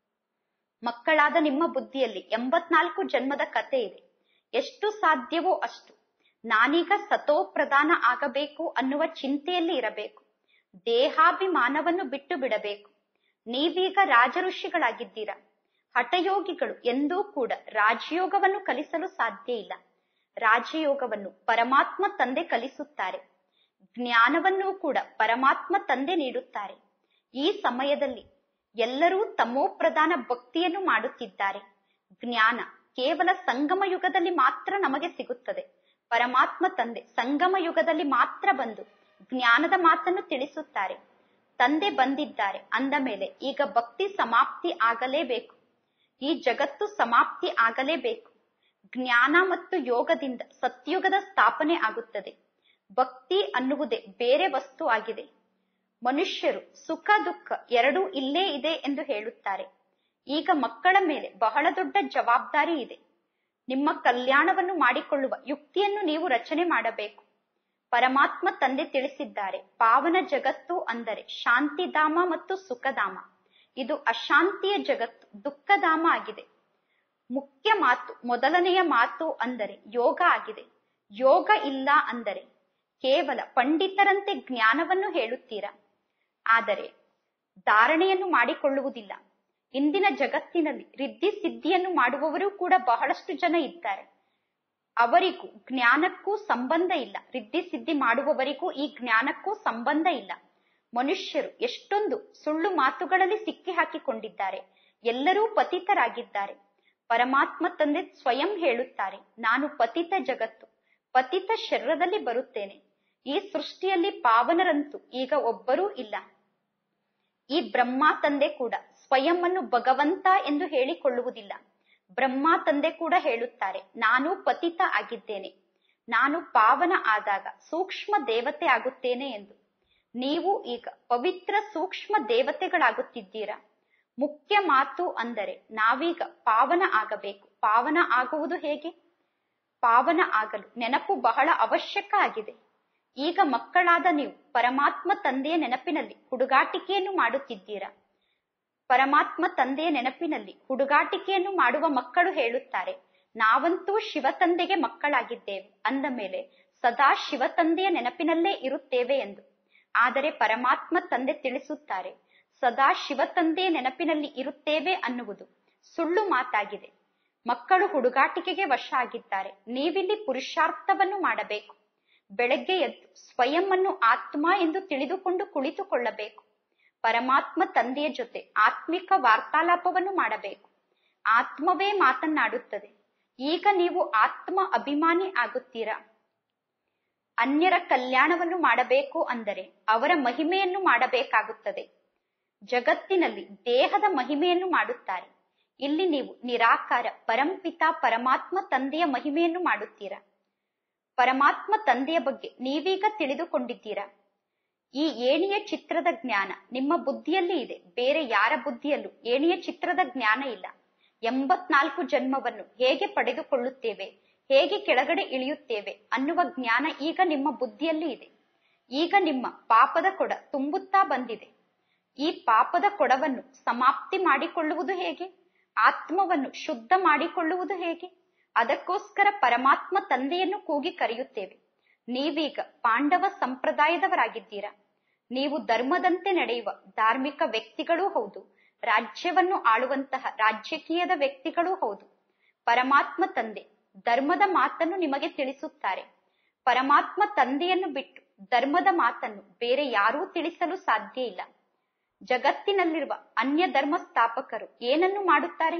ಮಕ್ಕಳಾದ ನಿಮ್ಮ ಬುದ್ಧಿಯಲ್ಲಿ ಎಂಬತ್ನಾಲ್ಕು ಜನ್ಮದ ಕತೆ ಇದೆ ಎಷ್ಟು ಸಾಧ್ಯವೋ ಅಷ್ಟು ನಾನೀಗ ಸತೋ ಪ್ರಧಾನ ಆಗಬೇಕು ಅನ್ನುವ ಚಿಂತೆಯಲ್ಲಿ ಇರಬೇಕು ದೇಹಾಭಿಮಾನವನ್ನು ಬಿಟ್ಟು ಬಿಡಬೇಕು ನೀವೀಗ ರಾಜ ಋಷಿಗಳಾಗಿದ್ದೀರಾ ಹಠಯೋಗಿಗಳು ಎಂದೂ ಕೂಡ ರಾಜಯೋಗವನ್ನು ಕಲಿಸಲು ಸಾಧ್ಯ ಇಲ್ಲ ರಾಜಯೋಗವನ್ನು ಪರಮಾತ್ಮ ತಂದೆ ಕಲಿಸುತ್ತಾರೆ ಜ್ಞಾನವನ್ನೂ ಕೂಡ ಪರಮಾತ್ಮ ತಂದೆ ನೀಡುತ್ತಾರೆ ಈ ಸಮಯದಲ್ಲಿ ಎಲ್ಲರೂ ತಮೋಪ್ರಧಾನ ಭಕ್ತಿಯನ್ನು ಮಾಡುತ್ತಿದ್ದಾರೆ ಜ್ಞಾನ ಕೇವಲ ಸಂಗಮ ಯುಗದಲ್ಲಿ ಮಾತ್ರ ನಮಗೆ ಸಿಗುತ್ತದೆ ಪರಮಾತ್ಮ ತಂದೆ ಸಂಗಮ ಯುಗದಲ್ಲಿ ಮಾತ್ರ ಬಂದು ಜ್ಞಾನದ ಮಾತನ್ನು ತಿಳಿಸುತ್ತಾರೆ ತಂದೆ ಬಂದಿದ್ದಾರೆ ಅಂದ ಮೇಲೆ ಈಗ ಭಕ್ತಿ ಸಮಾಪ್ತಿ ಆಗಲೇಬೇಕು ಈ ಜಗತ್ತು ಸಮಾಪ್ತಿ ಆಗಲೇಬೇಕು ಜ್ಞಾನ ಮತ್ತು ಯೋಗದಿಂದ ಸತ್ಯುಗದ ಸ್ಥಾಪನೆ ಆಗುತ್ತದೆ ಭಕ್ತಿ ಅನ್ನುವುದೇ ಬೇರೆ ವಸ್ತು ಆಗಿದೆ ಮನುಷ್ಯರು ಸುಖ ದುಃಖ ಎರಡೂ ಇಲ್ಲೇ ಇದೆ ಎಂದು ಹೇಳುತ್ತಾರೆ ಈಗ ಮಕ್ಕಳ ಮೇಲೆ ಬಹಳ ದೊಡ್ಡ ಜವಾಬ್ದಾರಿ ಇದೆ ನಿಮ್ಮ ಕಲ್ಯಾಣವನ್ನು ಮಾಡಿಕೊಳ್ಳುವ ಯುಕ್ತಿಯನ್ನು ನೀವು ರಚನೆ ಮಾಡಬೇಕು ಪರಮಾತ್ಮ ತಂದೆ ತಿಳಿಸಿದ್ದಾರೆ ಪಾವನ ಜಗತ್ತು ಅಂದರೆ ಶಾಂತಿಧಾಮ ಮತ್ತು ಸುಖಧಾಮ ಇದು ಅಶಾಂತಿಯ ಜಗತ್ತು ದುಃಖಧಾಮ ಆಗಿದೆ ಮುಖ್ಯ ಮಾತು ಮೊದಲನೆಯ ಮಾತು ಅಂದರೆ ಯೋಗ ಆಗಿದೆ ಯೋಗ ಇಲ್ಲ ಅಂದರೆ ಕೇವಲ ಪಂಡಿತರಂತೆ ಜ್ಞಾನವನ್ನು ಹೇಳುತ್ತೀರಾ ಆದರೆ ಧಾರಣೆಯನ್ನು ಮಾಡಿಕೊಳ್ಳುವುದಿಲ್ಲ ಇಂದಿನ ಜಗತ್ತಿನಲ್ಲಿ ರಿದ್ಧಿ ಸಿದ್ಧಿಯನ್ನು ಮಾಡುವವರು ಕೂಡ ಬಹಳಷ್ಟು ಜನ ಇದ್ದಾರೆ ಅವರಿಗೂ ಜ್ಞಾನಕ್ಕೂ ಸಂಬಂಧ ಇಲ್ಲ ರಿದ್ಧಿ ಸಿದ್ಧಿ ಮಾಡುವವರಿಗೂ ಈ ಜ್ಞಾನಕ್ಕೂ ಸಂಬಂಧ ಇಲ್ಲ ಮನುಷ್ಯರು ಎಷ್ಟೊಂದು ಸುಳ್ಳು ಮಾತುಗಳಲ್ಲಿ ಸಿಕ್ಕಿ ಹಾಕಿಕೊಂಡಿದ್ದಾರೆ ಎಲ್ಲರೂ ಪತಿತರಾಗಿದ್ದಾರೆ ಪರಮಾತ್ಮ ತಂದೆ ಸ್ವಯಂ ಹೇಳುತ್ತಾರೆ ನಾನು ಪತಿತ ಜಗತ್ತು ಪತಿತ ಶರೀರದಲ್ಲಿ ಬರುತ್ತೇನೆ ಈ ಸೃಷ್ಟಿಯಲ್ಲಿ ಪಾವನರಂತೂ ಈಗ ಒಬ್ಬರೂ ಇಲ್ಲ ಈ ಬ್ರಹ್ಮ ತಂದೆ ಕೂಡ ಸ್ವಯಂ ಅನ್ನು ಭಗವಂತ ಎಂದು ಹೇಳಿಕೊಳ್ಳುವುದಿಲ್ಲ ಬ್ರಹ್ಮ ತಂದೆ ಕೂಡ ಹೇಳುತ್ತಾರೆ ನಾನು ಪತಿತ ಆಗಿದ್ದೇನೆ ನಾನು ಪಾವನ ಆದಾಗ ಸೂಕ್ಷ್ಮ ದೇವತೆ ಆಗುತ್ತೇನೆ ಎಂದು ನೀವು ಈಗ ಪವಿತ್ರ ಸೂಕ್ಷ್ಮ ದೇವತೆಗಳಾಗುತ್ತಿದ್ದೀರಾ ಮುಖ್ಯ ಮಾತು ಅಂದರೆ ನಾವೀಗ ಪಾವನ ಆಗಬೇಕು ಪಾವನ ಆಗುವುದು ಹೇಗೆ ಪಾವನ ಆಗಲು ನೆನಪು ಬಹಳ ಅವಶ್ಯಕ ಆಗಿದೆ ಈಗ ಮಕ್ಕಳಾದ ನೀವು ಪರಮಾತ್ಮ ತಂದೆಯ ನೆನಪಿನಲ್ಲಿ ಹುಡುಗಾಟಿಕೆಯನ್ನು ಮಾಡುತ್ತಿದ್ದೀರಾ ಪರಮಾತ್ಮ ತಂದೆಯ ನೆನಪಿನಲ್ಲಿ ಹುಡುಗಾಟಿಕೆಯನ್ನು ಮಾಡುವ ಮಕ್ಕಳು ಹೇಳುತ್ತಾರೆ ನಾವಂತೂ ಶಿವ ತಂದೆಗೆ ಮಕ್ಕಳಾಗಿದ್ದೇವೆ ಅಂದ ಮೇಲೆ ಸದಾ ಶಿವ ತಂದೆಯ ನೆನಪಿನಲ್ಲೇ ಇರುತ್ತೇವೆ ಎಂದು ಆದರೆ ಪರಮಾತ್ಮ ತಂದೆ ತಿಳಿಸುತ್ತಾರೆ ಸದಾ ಶಿವ ತಂದೆಯ ನೆನಪಿನಲ್ಲಿ ಇರುತ್ತೇವೆ ಅನ್ನುವುದು ಸುಳ್ಳು ಮಾತಾಗಿದೆ ಮಕ್ಕಳು ಹುಡುಗಾಟಿಕೆಗೆ ವಶ ಆಗಿದ್ದಾರೆ ನೀವಿಲ್ಲಿ ಪುರುಷಾರ್ಥವನ್ನು ಮಾಡಬೇಕು ಬೆಳಗ್ಗೆ ಎದ್ದು ಸ್ವಯಂ ಅನ್ನು ಆತ್ಮ ಎಂದು ತಿಳಿದುಕೊಂಡು ಕುಳಿತುಕೊಳ್ಳಬೇಕು ಪರಮಾತ್ಮ ತಂದೆಯ ಜೊತೆ ಆತ್ಮಿಕ ವಾರ್ತಾಲಾಪವನ್ನು ಮಾಡಬೇಕು ಆತ್ಮವೇ ಮಾತನ್ನಾಡುತ್ತದೆ ಈಗ ನೀವು ಆತ್ಮ ಅಭಿಮಾನಿ ಆಗುತ್ತೀರಾ ಅನ್ಯರ ಕಲ್ಯಾಣವನ್ನು ಮಾಡಬೇಕು ಅಂದರೆ ಅವರ ಮಹಿಮೆಯನ್ನು ಮಾಡಬೇಕಾಗುತ್ತದೆ ಜಗತ್ತಿನಲ್ಲಿ ದೇಹದ ಮಹಿಮೆಯನ್ನು ಮಾಡುತ್ತಾರೆ ಇಲ್ಲಿ ನೀವು ನಿರಾಕಾರ ಪರಂಪಿತ ಪರಮಾತ್ಮ ತಂದೆಯ ಮಹಿಮೆಯನ್ನು ಮಾಡುತ್ತೀರಾ ಪರಮಾತ್ಮ ತಂದೆಯ ಬಗ್ಗೆ ನೀವೀಗ ತಿಳಿದುಕೊಂಡಿದ್ದೀರಾ ಈ ಏಣಿಯ ಚಿತ್ರದ ಜ್ಞಾನ ನಿಮ್ಮ ಬುದ್ಧಿಯಲ್ಲಿ ಇದೆ ಬೇರೆ ಯಾರ ಬುದ್ಧಿಯಲ್ಲೂ ಏಣಿಯ ಚಿತ್ರದ ಜ್ಞಾನ ಇಲ್ಲ ಎಂಬತ್ನಾಲ್ಕು ಜನ್ಮವನ್ನು ಹೇಗೆ ಪಡೆದುಕೊಳ್ಳುತ್ತೇವೆ ಹೇಗೆ ಕೆಳಗಡೆ ಇಳಿಯುತ್ತೇವೆ ಅನ್ನುವ ಜ್ಞಾನ ಈಗ ನಿಮ್ಮ ಬುದ್ಧಿಯಲ್ಲಿ ಇದೆ ಈಗ ನಿಮ್ಮ ಪಾಪದ ಕೊಡ ತುಂಬುತ್ತಾ ಬಂದಿದೆ ಈ ಪಾಪದ ಕೊಡವನ್ನು ಸಮಾಪ್ತಿ ಮಾಡಿಕೊಳ್ಳುವುದು ಹೇಗೆ ಆತ್ಮವನ್ನು ಶುದ್ಧ ಮಾಡಿಕೊಳ್ಳುವುದು ಹೇಗೆ ಅದಕ್ಕೋಸ್ಕರ ಪರಮಾತ್ಮ ತಂದೆಯನ್ನು ಕೂಗಿ ಕರೆಯುತ್ತೇವೆ ನೀವೀಗ ಪಾಂಡವ ಸಂಪ್ರದಾಯದವರಾಗಿದ್ದೀರಾ ನೀವು ಧರ್ಮದಂತೆ ನಡೆಯುವ ಧಾರ್ಮಿಕ ವ್ಯಕ್ತಿಗಳೂ ಹೌದು ರಾಜ್ಯವನ್ನು ಆಳುವಂತಹ ರಾಜಕೀಯದ ವ್ಯಕ್ತಿಗಳೂ ಹೌದು ಪರಮಾತ್ಮ ತಂದೆ ಧರ್ಮದ ಮಾತನ್ನು ನಿಮಗೆ ತಿಳಿಸುತ್ತಾರೆ ಪರಮಾತ್ಮ ತಂದೆಯನ್ನು ಬಿಟ್ಟು ಧರ್ಮದ ಮಾತನ್ನು ಬೇರೆ ಯಾರೂ ತಿಳಿಸಲು ಸಾಧ್ಯ ಇಲ್ಲ ಜಗತ್ತಿನಲ್ಲಿರುವ ಅನ್ಯ ಧರ್ಮ ಸ್ಥಾಪಕರು ಏನನ್ನು ಮಾಡುತ್ತಾರೆ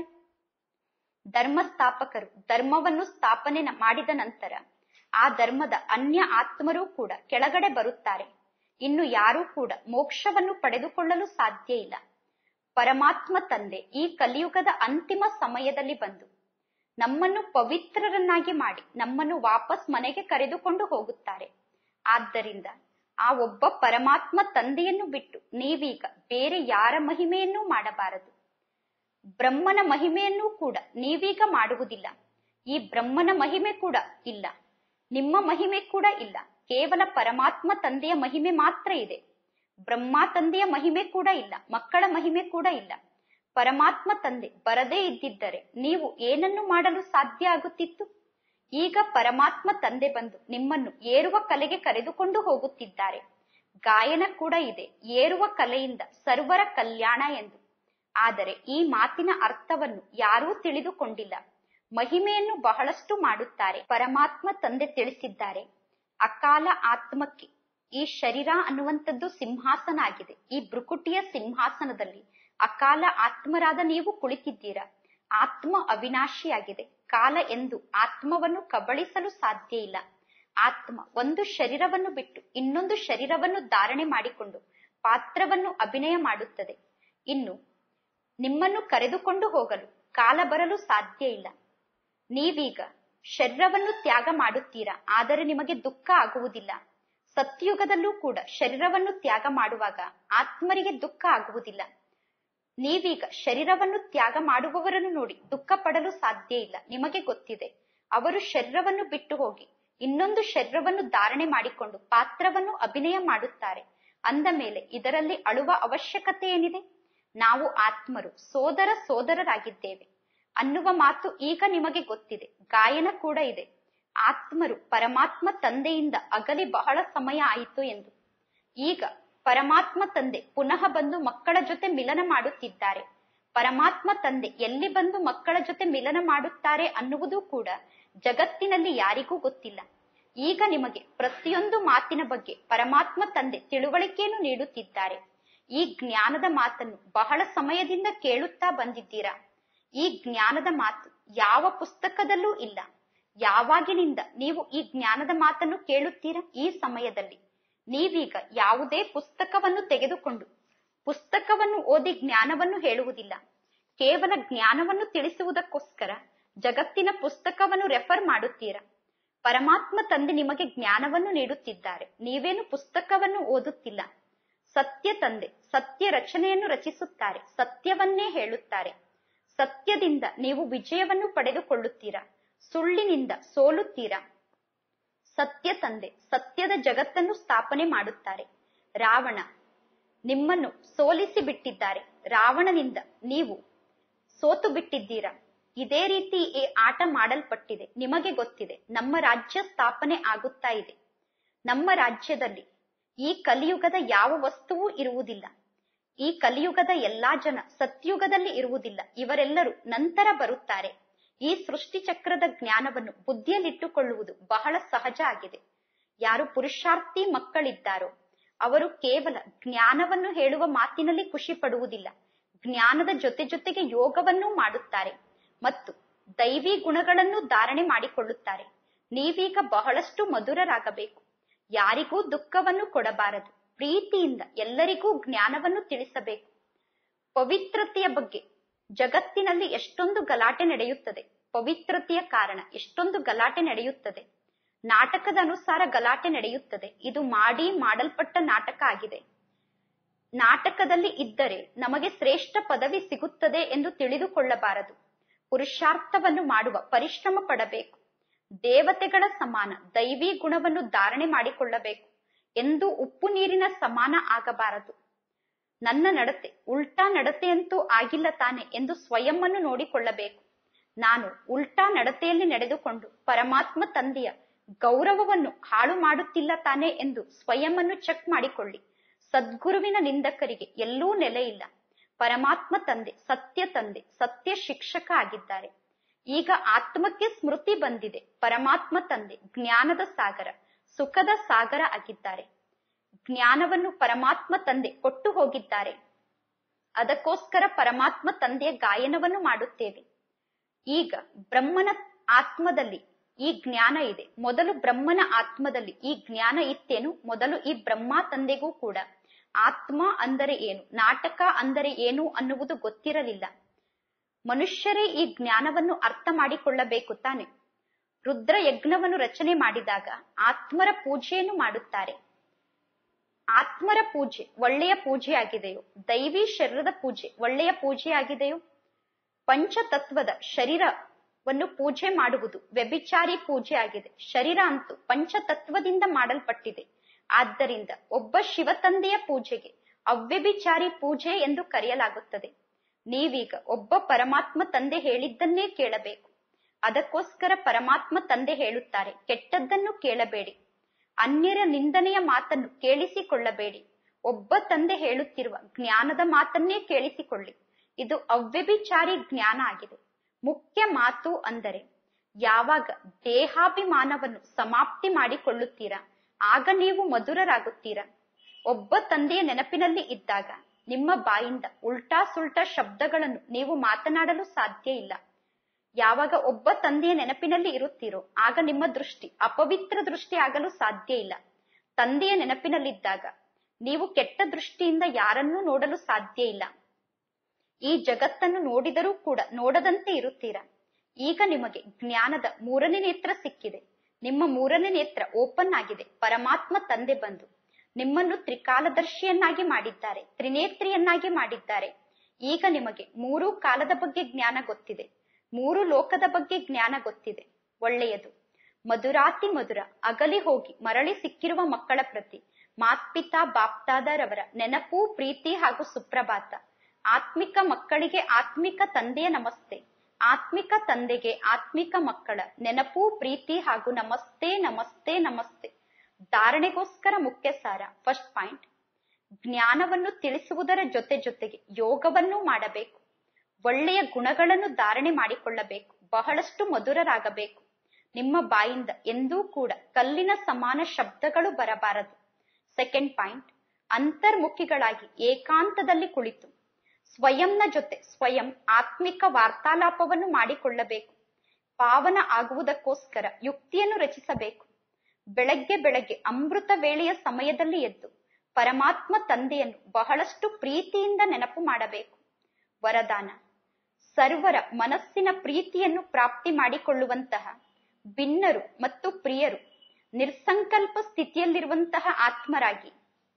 ಧರ್ಮ ಸ್ಥಾಪಕರು ಧರ್ಮವನ್ನು ಸ್ಥಾಪನೆ ಮಾಡಿದ ನಂತರ ಆ ಧರ್ಮದ ಅನ್ಯ ಆತ್ಮರೂ ಕೂಡ ಕೆಳಗಡೆ ಬರುತ್ತಾರೆ ಇನ್ನು ಯಾರೂ ಕೂಡ ಮೋಕ್ಷವನ್ನು ಪಡೆದುಕೊಳ್ಳಲು ಸಾಧ್ಯ ಇಲ್ಲ ಪರಮಾತ್ಮ ತಂದೆ ಈ ಕಲಿಯುಗದ ಅಂತಿಮ ಸಮಯದಲ್ಲಿ ಬಂದು ನಮ್ಮನ್ನು ಪವಿತ್ರರನ್ನಾಗಿ ಮಾಡಿ ನಮ್ಮನ್ನು ವಾಪಸ್ ಮನೆಗೆ ಕರೆದುಕೊಂಡು ಹೋಗುತ್ತಾರೆ ಆದ್ದರಿಂದ ಆ ಒಬ್ಬ ಪರಮಾತ್ಮ ತಂದೆಯನ್ನು ಬಿಟ್ಟು ನೀವೀಗ ಬೇರೆ ಯಾರ ಮಹಿಮೆಯನ್ನೂ ಮಾಡಬಾರದು ಬ್ರಹ್ಮನ ಮಹಿಮೆಯನ್ನೂ ಕೂಡ ನೀವೀಗ ಮಾಡುವುದಿಲ್ಲ ಈ ಬ್ರಹ್ಮನ ಮಹಿಮೆ ಕೂಡ ಇಲ್ಲ ನಿಮ್ಮ ಮಹಿಮೆ ಕೂಡ ಇಲ್ಲ ಕೇವಲ ಪರಮಾತ್ಮ ತಂದೆಯ ಮಹಿಮೆ ಮಾತ್ರ ಇದೆ ಬ್ರಹ್ಮ ತಂದೆಯ ಮಹಿಮೆ ಕೂಡ ಇಲ್ಲ ಮಕ್ಕಳ ಮಹಿಮೆ ಕೂಡ ಇಲ್ಲ ಪರಮಾತ್ಮ ತಂದೆ ಬರದೇ ಇದ್ದಿದ್ದರೆ ನೀವು ಏನನ್ನು ಮಾಡಲು ಸಾಧ್ಯ ಆಗುತ್ತಿತ್ತು ಈಗ ಪರಮಾತ್ಮ ತಂದೆ ಬಂದು ನಿಮ್ಮನ್ನು ಏರುವ ಕಲೆಗೆ ಕರೆದುಕೊಂಡು ಹೋಗುತ್ತಿದ್ದಾರೆ ಗಾಯನ ಕೂಡ ಇದೆ ಏರುವ ಕಲೆಯಿಂದ ಸರ್ವರ ಕಲ್ಯಾಣ ಎಂದು ಆದರೆ ಈ ಮಾತಿನ ಅರ್ಥವನ್ನು ಯಾರೂ ತಿಳಿದುಕೊಂಡಿಲ್ಲ ಮಹಿಮೆಯನ್ನು ಬಹಳಷ್ಟು ಮಾಡುತ್ತಾರೆ ಪರಮಾತ್ಮ ತಂದೆ ತಿಳಿಸಿದ್ದಾರೆ ಅಕಾಲ ಆತ್ಮಕ್ಕೆ ಈ ಶರೀರ ಅನ್ನುವಂಥದ್ದು ಸಿಂಹಾಸನ ಆಗಿದೆ ಈ ಭ್ರುಕುಟಿಯ ಸಿಂಹಾಸನದಲ್ಲಿ ಅಕಾಲ ಆತ್ಮರಾದ ನೀವು ಕುಳಿತಿದ್ದೀರಾ ಆತ್ಮ ಅವಿನಾಶಿಯಾಗಿದೆ ಕಾಲ ಎಂದು ಆತ್ಮವನ್ನು ಕಬಳಿಸಲು ಸಾಧ್ಯ ಇಲ್ಲ ಆತ್ಮ ಒಂದು ಶರೀರವನ್ನು ಬಿಟ್ಟು ಇನ್ನೊಂದು ಶರೀರವನ್ನು ಧಾರಣೆ ಮಾಡಿಕೊಂಡು ಪಾತ್ರವನ್ನು ಅಭಿನಯ ಮಾಡುತ್ತದೆ ಇನ್ನು ನಿಮ್ಮನ್ನು ಕರೆದುಕೊಂಡು ಹೋಗಲು ಕಾಲ ಬರಲು ಸಾಧ್ಯ ಇಲ್ಲ ನೀವೀಗ ಶರೀರವನ್ನು ತ್ಯಾಗ ಮಾಡುತ್ತೀರಾ ಆದರೆ ನಿಮಗೆ ದುಃಖ ಆಗುವುದಿಲ್ಲ ಸತ್ಯುಗದಲ್ಲೂ ಕೂಡ ಶರೀರವನ್ನು ತ್ಯಾಗ ಮಾಡುವಾಗ ಆತ್ಮರಿಗೆ ದುಃಖ ಆಗುವುದಿಲ್ಲ ನೀವೀಗ ಶರೀರವನ್ನು ತ್ಯಾಗ ಮಾಡುವವರನ್ನು ನೋಡಿ ದುಃಖ ಪಡಲು ಸಾಧ್ಯ ಇಲ್ಲ ನಿಮಗೆ ಗೊತ್ತಿದೆ ಅವರು ಶರೀರವನ್ನು ಬಿಟ್ಟು ಹೋಗಿ ಇನ್ನೊಂದು ಶರೀರವನ್ನು ಧಾರಣೆ ಮಾಡಿಕೊಂಡು ಪಾತ್ರವನ್ನು ಅಭಿನಯ ಮಾಡುತ್ತಾರೆ ಅಂದ ಮೇಲೆ ಇದರಲ್ಲಿ ಅಳುವ ಅವಶ್ಯಕತೆ ಏನಿದೆ ನಾವು ಆತ್ಮರು ಸೋದರ ಸೋದರರಾಗಿದ್ದೇವೆ ಅನ್ನುವ ಮಾತು ಈಗ ನಿಮಗೆ ಗೊತ್ತಿದೆ ಗಾಯನ ಕೂಡ ಇದೆ ಆತ್ಮರು ಪರಮಾತ್ಮ ತಂದೆಯಿಂದ ಅಗಲಿ ಬಹಳ ಸಮಯ ಆಯಿತು ಎಂದು ಈಗ ಪರಮಾತ್ಮ ತಂದೆ ಪುನಃ ಬಂದು ಮಕ್ಕಳ ಜೊತೆ ಮಿಲನ ಮಾಡುತ್ತಿದ್ದಾರೆ ಪರಮಾತ್ಮ ತಂದೆ ಎಲ್ಲಿ ಬಂದು ಮಕ್ಕಳ ಜೊತೆ ಮಿಲನ ಮಾಡುತ್ತಾರೆ ಅನ್ನುವುದು ಕೂಡ ಜಗತ್ತಿನಲ್ಲಿ ಯಾರಿಗೂ ಗೊತ್ತಿಲ್ಲ ಈಗ ನಿಮಗೆ ಪ್ರತಿಯೊಂದು ಮಾತಿನ ಬಗ್ಗೆ ಪರಮಾತ್ಮ ತಂದೆ ತಿಳುವಳಿಕೆಯನ್ನು ನೀಡುತ್ತಿದ್ದಾರೆ ಈ ಜ್ಞಾನದ ಮಾತನ್ನು ಬಹಳ ಸಮಯದಿಂದ ಕೇಳುತ್ತಾ ಬಂದಿದ್ದೀರಾ ಈ ಜ್ಞಾನದ ಮಾತು ಯಾವ ಪುಸ್ತಕದಲ್ಲೂ ಇಲ್ಲ ಯಾವಾಗಿನಿಂದ ನೀವು ಈ ಜ್ಞಾನದ ಮಾತನ್ನು ಕೇಳುತ್ತೀರಾ ಈ ಸಮಯದಲ್ಲಿ ನೀವೀಗ ಯಾವುದೇ ಪುಸ್ತಕವನ್ನು ತೆಗೆದುಕೊಂಡು ಪುಸ್ತಕವನ್ನು ಓದಿ ಜ್ಞಾನವನ್ನು ಹೇಳುವುದಿಲ್ಲ ಕೇವಲ ಜ್ಞಾನವನ್ನು ತಿಳಿಸುವುದಕ್ಕೋಸ್ಕರ ಜಗತ್ತಿನ ಪುಸ್ತಕವನ್ನು ರೆಫರ್ ಮಾಡುತ್ತೀರಾ ಪರಮಾತ್ಮ ತಂದೆ ನಿಮಗೆ ಜ್ಞಾನವನ್ನು ನೀಡುತ್ತಿದ್ದಾರೆ ನೀವೇನು ಪುಸ್ತಕವನ್ನು ಓದುತ್ತಿಲ್ಲ ಸತ್ಯ ತಂದೆ ಸತ್ಯ ರಚನೆಯನ್ನು ರಚಿಸುತ್ತಾರೆ ಸತ್ಯವನ್ನೇ ಹೇಳುತ್ತಾರೆ ಸತ್ಯದಿಂದ ನೀವು ವಿಜಯವನ್ನು ಪಡೆದುಕೊಳ್ಳುತ್ತೀರಾ ಸುಳ್ಳಿನಿಂದ ಸೋಲುತ್ತೀರಾ ಸತ್ಯ ತಂದೆ ಸತ್ಯದ ಜಗತ್ತನ್ನು ಸ್ಥಾಪನೆ ಮಾಡುತ್ತಾರೆ ರಾವಣ ನಿಮ್ಮನ್ನು ಸೋಲಿಸಿ ಬಿಟ್ಟಿದ್ದಾರೆ ರಾವಣನಿಂದ ನೀವು ಸೋತು ಬಿಟ್ಟಿದ್ದೀರಾ ಇದೇ ರೀತಿ ಈ ಆಟ ಮಾಡಲ್ಪಟ್ಟಿದೆ ನಿಮಗೆ ಗೊತ್ತಿದೆ ನಮ್ಮ ರಾಜ್ಯ ಸ್ಥಾಪನೆ ಆಗುತ್ತಾ ಇದೆ ನಮ್ಮ ರಾಜ್ಯದಲ್ಲಿ ಈ ಕಲಿಯುಗದ ಯಾವ ವಸ್ತುವೂ ಇರುವುದಿಲ್ಲ ಈ ಕಲಿಯುಗದ ಎಲ್ಲಾ ಜನ ಸತ್ಯುಗದಲ್ಲಿ ಇರುವುದಿಲ್ಲ ಇವರೆಲ್ಲರೂ ನಂತರ ಬರುತ್ತಾರೆ ಈ ಸೃಷ್ಟಿ ಚಕ್ರದ ಜ್ಞಾನವನ್ನು ಬುದ್ಧಿಯಲ್ಲಿಟ್ಟುಕೊಳ್ಳುವುದು ಬಹಳ ಸಹಜ ಆಗಿದೆ ಯಾರು ಪುರುಷಾರ್ಥಿ ಮಕ್ಕಳಿದ್ದಾರೋ ಅವರು ಕೇವಲ ಜ್ಞಾನವನ್ನು ಹೇಳುವ ಮಾತಿನಲ್ಲಿ ಖುಷಿ ಪಡುವುದಿಲ್ಲ ಜ್ಞಾನದ ಜೊತೆ ಜೊತೆಗೆ ಯೋಗವನ್ನೂ ಮಾಡುತ್ತಾರೆ ಮತ್ತು ದೈವಿ ಗುಣಗಳನ್ನು ಧಾರಣೆ ಮಾಡಿಕೊಳ್ಳುತ್ತಾರೆ ನೀವೀಗ ಬಹಳಷ್ಟು ಮಧುರರಾಗಬೇಕು ಯಾರಿಗೂ ದುಃಖವನ್ನು ಕೊಡಬಾರದು ಪ್ರೀತಿಯಿಂದ ಎಲ್ಲರಿಗೂ ಜ್ಞಾನವನ್ನು ತಿಳಿಸಬೇಕು ಪವಿತ್ರತೆಯ ಬಗ್ಗೆ ಜಗತ್ತಿನಲ್ಲಿ ಎಷ್ಟೊಂದು ಗಲಾಟೆ ನಡೆಯುತ್ತದೆ ಪವಿತ್ರತೆಯ ಕಾರಣ ಎಷ್ಟೊಂದು ಗಲಾಟೆ ನಡೆಯುತ್ತದೆ ನಾಟಕದ ಅನುಸಾರ ಗಲಾಟೆ ನಡೆಯುತ್ತದೆ ಇದು ಮಾಡಿ ಮಾಡಲ್ಪಟ್ಟ ನಾಟಕ ಆಗಿದೆ ನಾಟಕದಲ್ಲಿ ಇದ್ದರೆ ನಮಗೆ ಶ್ರೇಷ್ಠ ಪದವಿ ಸಿಗುತ್ತದೆ ಎಂದು ತಿಳಿದುಕೊಳ್ಳಬಾರದು ಪುರುಷಾರ್ಥವನ್ನು ಮಾಡುವ ಪರಿಶ್ರಮ ಪಡಬೇಕು ದೇವತೆಗಳ ಸಮಾನ ದೈವಿ ಗುಣವನ್ನು ಧಾರಣೆ ಮಾಡಿಕೊಳ್ಳಬೇಕು ಎಂದು ಉಪ್ಪು ನೀರಿನ ಸಮಾನ ಆಗಬಾರದು ನನ್ನ ನಡತೆ ಉಲ್ಟಾ ನಡತೆಯಂತೂ ಆಗಿಲ್ಲ ತಾನೆ ಎಂದು ಸ್ವಯಂವನ್ನು ನೋಡಿಕೊಳ್ಳಬೇಕು ನಾನು ಉಲ್ಟಾ ನಡತೆಯಲ್ಲಿ ನಡೆದುಕೊಂಡು ಪರಮಾತ್ಮ ತಂದೆಯ ಗೌರವವನ್ನು ಹಾಳು ಮಾಡುತ್ತಿಲ್ಲ ತಾನೆ ಎಂದು ಸ್ವಯಂವನ್ನು ಚೆಕ್ ಮಾಡಿಕೊಳ್ಳಿ ಸದ್ಗುರುವಿನ ನಿಂದಕರಿಗೆ ಎಲ್ಲೂ ನೆಲೆ ಇಲ್ಲ ಪರಮಾತ್ಮ ತಂದೆ ಸತ್ಯ ತಂದೆ ಸತ್ಯ ಶಿಕ್ಷಕ ಆಗಿದ್ದಾರೆ ಈಗ ಆತ್ಮಕ್ಕೆ ಸ್ಮೃತಿ ಬಂದಿದೆ ಪರಮಾತ್ಮ ತಂದೆ ಜ್ಞಾನದ ಸಾಗರ ಸುಖದ ಸಾಗರ ಆಗಿದ್ದಾರೆ ಜ್ಞಾನವನ್ನು ಪರಮಾತ್ಮ ತಂದೆ ಕೊಟ್ಟು ಹೋಗಿದ್ದಾರೆ ಅದಕ್ಕೋಸ್ಕರ ಪರಮಾತ್ಮ ತಂದೆಯ ಗಾಯನವನ್ನು ಮಾಡುತ್ತೇವೆ ಈಗ ಬ್ರಹ್ಮನ ಆತ್ಮದಲ್ಲಿ ಈ ಜ್ಞಾನ ಇದೆ ಮೊದಲು ಬ್ರಹ್ಮನ ಆತ್ಮದಲ್ಲಿ ಈ ಜ್ಞಾನ ಇತ್ತೇನು ಮೊದಲು ಈ ಬ್ರಹ್ಮ ತಂದೆಗೂ ಕೂಡ ಆತ್ಮ ಅಂದರೆ ಏನು ನಾಟಕ ಅಂದರೆ ಏನು ಅನ್ನುವುದು ಗೊತ್ತಿರಲಿಲ್ಲ ಮನುಷ್ಯರೇ ಈ ಜ್ಞಾನವನ್ನು ಅರ್ಥ ಮಾಡಿಕೊಳ್ಳಬೇಕು ತಾನೆ ರುದ್ರ ಯಜ್ಞವನ್ನು ರಚನೆ ಮಾಡಿದಾಗ ಆತ್ಮರ ಪೂಜೆಯನ್ನು ಮಾಡುತ್ತಾರೆ ಆತ್ಮರ ಪೂಜೆ ಒಳ್ಳೆಯ ಪೂಜೆ ಆಗಿದೆಯೋ ದೈವಿ ಶರೀರದ ಪೂಜೆ ಒಳ್ಳೆಯ ಪೂಜೆ ಆಗಿದೆಯೋ ಪಂಚತತ್ವದ ಶರೀರವನ್ನು ಪೂಜೆ ಮಾಡುವುದು ವ್ಯಭಿಚಾರಿ ಪೂಜೆ ಆಗಿದೆ ಶರೀರ ಅಂತೂ ಪಂಚತತ್ವದಿಂದ ಮಾಡಲ್ಪಟ್ಟಿದೆ ಆದ್ದರಿಂದ ಒಬ್ಬ ಶಿವತಂದೆಯ ಪೂಜೆಗೆ ಅವ್ಯಭಿಚಾರಿ ಪೂಜೆ ಎಂದು ಕರೆಯಲಾಗುತ್ತದೆ ನೀವೀಗ ಒಬ್ಬ ಪರಮಾತ್ಮ ತಂದೆ ಹೇಳಿದ್ದನ್ನೇ ಕೇಳಬೇಕು ಅದಕ್ಕೋಸ್ಕರ ಪರಮಾತ್ಮ ತಂದೆ ಹೇಳುತ್ತಾರೆ ಕೆಟ್ಟದ್ದನ್ನು ಕೇಳಬೇಡಿ ಅನ್ಯರ ನಿಂದನೆಯ ಮಾತನ್ನು ಕೇಳಿಸಿಕೊಳ್ಳಬೇಡಿ ಒಬ್ಬ ತಂದೆ ಹೇಳುತ್ತಿರುವ ಜ್ಞಾನದ ಮಾತನ್ನೇ ಕೇಳಿಸಿಕೊಳ್ಳಿ ಇದು ಅವ್ಯಭಿಚಾರಿ ಜ್ಞಾನ ಆಗಿದೆ ಮುಖ್ಯ ಮಾತು ಅಂದರೆ ಯಾವಾಗ ದೇಹಾಭಿಮಾನವನ್ನು ಸಮಾಪ್ತಿ ಮಾಡಿಕೊಳ್ಳುತ್ತೀರಾ ಆಗ ನೀವು ಮಧುರರಾಗುತ್ತೀರಾ ಒಬ್ಬ ತಂದೆಯ ನೆನಪಿನಲ್ಲಿ ಇದ್ದಾಗ ನಿಮ್ಮ ಬಾಯಿಂದ ಉಲ್ಟಾ ಸುಲ್ಟಾ ಶಬ್ದಗಳನ್ನು ನೀವು ಮಾತನಾಡಲು ಸಾಧ್ಯ ಇಲ್ಲ ಯಾವಾಗ ಒಬ್ಬ ತಂದೆಯ ನೆನಪಿನಲ್ಲಿ ಇರುತ್ತೀರೋ ಆಗ ನಿಮ್ಮ ದೃಷ್ಟಿ ಅಪವಿತ್ರ ದೃಷ್ಟಿ ಆಗಲು ಸಾಧ್ಯ ಇಲ್ಲ ತಂದೆಯ ನೆನಪಿನಲ್ಲಿದ್ದಾಗ ನೀವು ಕೆಟ್ಟ ದೃಷ್ಟಿಯಿಂದ ಯಾರನ್ನೂ ನೋಡಲು ಸಾಧ್ಯ ಇಲ್ಲ ಈ ಜಗತ್ತನ್ನು ನೋಡಿದರೂ ಕೂಡ ನೋಡದಂತೆ ಇರುತ್ತೀರಾ ಈಗ ನಿಮಗೆ ಜ್ಞಾನದ ಮೂರನೇ ನೇತ್ರ ಸಿಕ್ಕಿದೆ ನಿಮ್ಮ ಮೂರನೇ ನೇತ್ರ ಓಪನ್ ಆಗಿದೆ ಪರಮಾತ್ಮ ತಂದೆ ಬಂದು ನಿಮ್ಮನ್ನು ತ್ರಿಕಾಲದರ್ಶಿಯನ್ನಾಗಿ ಮಾಡಿದ್ದಾರೆ ತ್ರಿನೇತ್ರಿಯನ್ನಾಗಿ ಮಾಡಿದ್ದಾರೆ ಈಗ ನಿಮಗೆ ಮೂರು ಕಾಲದ ಬಗ್ಗೆ ಜ್ಞಾನ ಗೊತ್ತಿದೆ ಮೂರು ಲೋಕದ ಬಗ್ಗೆ ಜ್ಞಾನ ಗೊತ್ತಿದೆ ಒಳ್ಳೆಯದು ಮಧುರಾತಿ ಮಧುರ ಅಗಲಿ ಹೋಗಿ ಮರಳಿ ಸಿಕ್ಕಿರುವ ಮಕ್ಕಳ ಪ್ರತಿ ಮಾತ್ಪಿತಾ ಬಾಪ್ತಾದರವರ ನೆನಪು ಪ್ರೀತಿ ಹಾಗೂ ಸುಪ್ರಭಾತ ಆತ್ಮಿಕ ಮಕ್ಕಳಿಗೆ ಆತ್ಮಿಕ ತಂದೆಯ ನಮಸ್ತೆ ಆತ್ಮಿಕ ತಂದೆಗೆ ಆತ್ಮಿಕ ಮಕ್ಕಳ ನೆನಪು ಪ್ರೀತಿ ಹಾಗೂ ನಮಸ್ತೆ ನಮಸ್ತೆ ನಮಸ್ತೆ ಧಾರಣೆಗೋಸ್ಕರ ಮುಖ್ಯ ಸಾರ ಫಸ್ಟ್ ಪಾಯಿಂಟ್ ಜ್ಞಾನವನ್ನು ತಿಳಿಸುವುದರ ಜೊತೆ ಜೊತೆಗೆ ಯೋಗವನ್ನು ಮಾಡಬೇಕು ಒಳ್ಳೆಯ ಗುಣಗಳನ್ನು ಧಾರಣೆ ಮಾಡಿಕೊಳ್ಳಬೇಕು ಬಹಳಷ್ಟು ಮಧುರರಾಗಬೇಕು ನಿಮ್ಮ ಬಾಯಿಂದ ಎಂದೂ ಕೂಡ ಕಲ್ಲಿನ ಸಮಾನ ಶಬ್ದಗಳು ಬರಬಾರದು ಸೆಕೆಂಡ್ ಪಾಯಿಂಟ್ ಅಂತರ್ಮುಖಿಗಳಾಗಿ ಏಕಾಂತದಲ್ಲಿ ಕುಳಿತು ಸ್ವಯಂನ ಜೊತೆ ಸ್ವಯಂ ಆತ್ಮಿಕ ವಾರ್ತಾಲಾಪವನ್ನು ಮಾಡಿಕೊಳ್ಳಬೇಕು ಪಾವನ ಆಗುವುದಕ್ಕೋಸ್ಕರ ಯುಕ್ತಿಯನ್ನು ರಚಿಸಬೇಕು ಬೆಳಗ್ಗೆ ಬೆಳಗ್ಗೆ ಅಮೃತ ವೇಳೆಯ ಸಮಯದಲ್ಲಿ ಎದ್ದು ಪರಮಾತ್ಮ ತಂದೆಯನ್ನು ಬಹಳಷ್ಟು ಪ್ರೀತಿಯಿಂದ ನೆನಪು ಮಾಡಬೇಕು ವರದಾನ ಸರ್ವರ ಮನಸ್ಸಿನ ಪ್ರೀತಿಯನ್ನು ಪ್ರಾಪ್ತಿ ಮಾಡಿಕೊಳ್ಳುವಂತಹ ಭಿನ್ನರು ಮತ್ತು ಪ್ರಿಯರು ನಿರ್ಸಂಕಲ್ಪ ಸ್ಥಿತಿಯಲ್ಲಿರುವಂತಹ ಆತ್ಮರಾಗಿ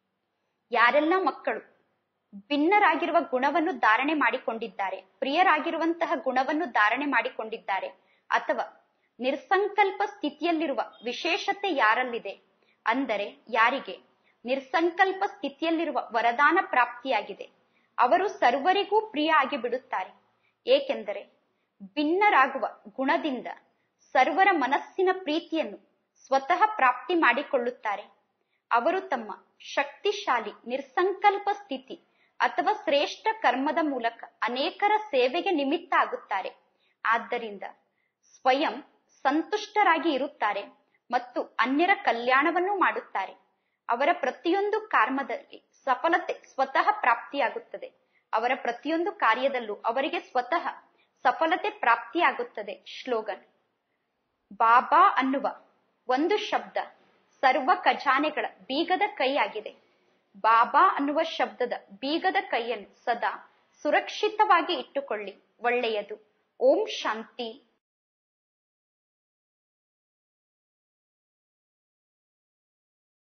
ಯಾರೆಲ್ಲ ಮಕ್ಕಳು ಭಿನ್ನರಾಗಿರುವ ಗುಣವನ್ನು ಧಾರಣೆ ಮಾಡಿಕೊಂಡಿದ್ದಾರೆ ಪ್ರಿಯರಾಗಿರುವಂತಹ ಗುಣವನ್ನು ಧಾರಣೆ ಮಾಡಿಕೊಂಡಿದ್ದಾರೆ ಅಥವಾ ನಿರ್ಸಂಕಲ್ಪ ಸ್ಥಿತಿಯಲ್ಲಿರುವ ವಿಶೇಷತೆ ಯಾರಲ್ಲಿದೆ ಅಂದರೆ ಯಾರಿಗೆ ನಿರ್ಸಂಕಲ್ಪ ಸ್ಥಿತಿಯಲ್ಲಿರುವ ವರದಾನ ಪ್ರಾಪ್ತಿಯಾಗಿದೆ ಅವರು ಸರ್ವರಿಗೂ ಪ್ರಿಯ ಆಗಿ ಬಿಡುತ್ತಾರೆ ಏಕೆಂದರೆ ಭಿನ್ನರಾಗುವ ಗುಣದಿಂದ ಸರ್ವರ ಮನಸ್ಸಿನ ಪ್ರೀತಿಯನ್ನು ಸ್ವತಃ ಪ್ರಾಪ್ತಿ ಮಾಡಿಕೊಳ್ಳುತ್ತಾರೆ ಅವರು ತಮ್ಮ ಶಕ್ತಿಶಾಲಿ ನಿರ್ಸಂಕಲ್ಪ ಸ್ಥಿತಿ ಅಥವಾ ಶ್ರೇಷ್ಠ ಕರ್ಮದ ಮೂಲಕ ಅನೇಕರ ಸೇವೆಗೆ ನಿಮಿತ್ತ ಆಗುತ್ತಾರೆ ಆದ್ದರಿಂದ ಸ್ವಯಂ ಸಂತುಷ್ಟರಾಗಿ ಇರುತ್ತಾರೆ ಮತ್ತು ಅನ್ಯರ ಕಲ್ಯಾಣವನ್ನು ಮಾಡುತ್ತಾರೆ ಅವರ ಪ್ರತಿಯೊಂದು ಕರ್ಮದಲ್ಲಿ ಸಫಲತೆ ಸ್ವತಃ ಪ್ರಾಪ್ತಿಯಾಗುತ್ತದೆ ಅವರ ಪ್ರತಿಯೊಂದು ಕಾರ್ಯದಲ್ಲೂ ಅವರಿಗೆ ಸ್ವತಃ ಸಫಲತೆ ಪ್ರಾಪ್ತಿಯಾಗುತ್ತದೆ ಶ್ಲೋಗನ್ ಬಾಬಾ ಅನ್ನುವ ಒಂದು ಶಬ್ದ ಸರ್ವ ಖಜಾನೆಗಳ ಬೀಗದ ಕೈ ಆಗಿದೆ ಬಾಬಾ ಅನ್ನುವ ಶಬ್ದದ ಬೀಗದ ಕೈಯನ್ನು ಸದಾ ಸುರಕ್ಷಿತವಾಗಿ ಇಟ್ಟುಕೊಳ್ಳಿ ಒಳ್ಳೆಯದು ಓಂ ಶಾಂತಿ